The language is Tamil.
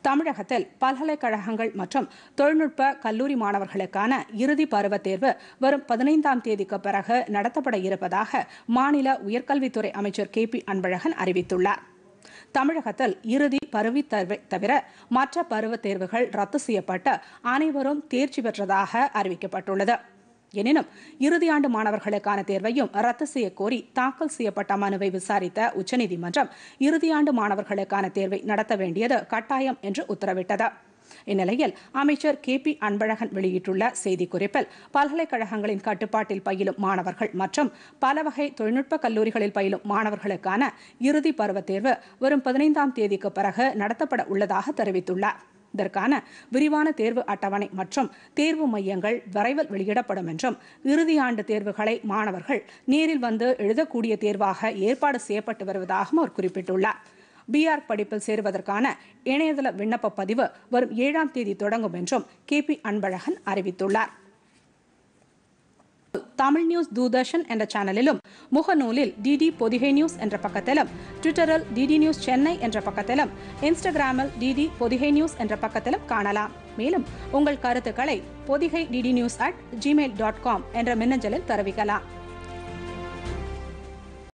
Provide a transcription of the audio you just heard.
தமிழகத்தில் பல்கலைக்கழகங்கள் மற்றும் தொழில்நுட்ப கல்லூரி மாணவர்களுக்கான இறுதி பருவத் தேர்வு வரும் பதினைந்தாம் தேதிக்கு பிறகு நடத்தப்பட இருப்பதாக மாநில உயர்கல்வித்துறை அமைச்சர் கே பி அன்பழகன் அறிவித்துள்ளார் தமிழகத்தில் இறுதி பருவித் தேர்வை தவிர மற்ற பருவத் தேர்வுகள் ரத்து செய்யப்பட்டு அனைவரும் தேர்ச்சி பெற்றதாக அறிவிக்கப்பட்டுள்ளது எனினும் இறுதியாண்டு மாணவர்களுக்கான தேர்வையும் ரத்து செய்ய கோரி தாக்கல் செய்யப்பட்ட மனுவை விசாரித்த உச்சநீதிமன்றம் இறுதியாண்டு மாணவர்களுக்கான தேர்வை நடத்த வேண்டியது கட்டாயம் என்று உத்தரவிட்டது இந்நிலையில் அமைச்சர் கே பி அன்பழகன் வெளியிட்டுள்ள செய்திக்குறிப்பில் பல்கலைக்கழகங்களின் கட்டுப்பாட்டில் பயிலும் மாணவர்கள் மற்றும் பல வகை தொழில்நுட்ப கல்லூரிகளில் பயிலும் மாணவர்களுக்கான இறுதி பருவத் தேர்வு வரும் பதினைந்தாம் தேதிக்கு பிறகு நடத்தப்பட உள்ளதாக தெரிவித்துள்ளார் இதற்கான விரிவான தேர்வு அட்டவணை மற்றும் தேர்வு மையங்கள் விரைவில் வெளியிடப்படும் என்றும் இறுதியாண்டு தேர்வுகளை மாணவர்கள் நேரில் வந்து எழுதக்கூடிய தேர்வாக ஏற்பாடு செய்யப்பட்டு வருவதாகவும் அவர் குறிப்பிட்டுள்ளார் பிஆர் படிப்பில் சேருவதற்கான இணையதள விண்ணப்ப பதிவு வரும் ஏழாம் தேதி தொடங்கும் என்றும் கே பி அன்பழகன் அறிவித்துள்ளார் தமிழ் நியூஸ் தூர்தர்ஷன் என்ற சேனலிலும் முகநூலில் டிடி பொதிகை நியூஸ் என்ற பக்கத்திலும் ட்விட்டரில் டிடி நியூஸ் சென்னை என்ற பக்கத்திலும் இன்ஸ்டாகிராமில் டிடி பொதிகை நியூஸ் என்ற பக்கத்திலும் காணலாம் மேலும் உங்கள் கருத்துக்களை Podhigai DD news at Gmail dot com என்ற மின்னஞ்சலில் தெரிவிக்கலாம்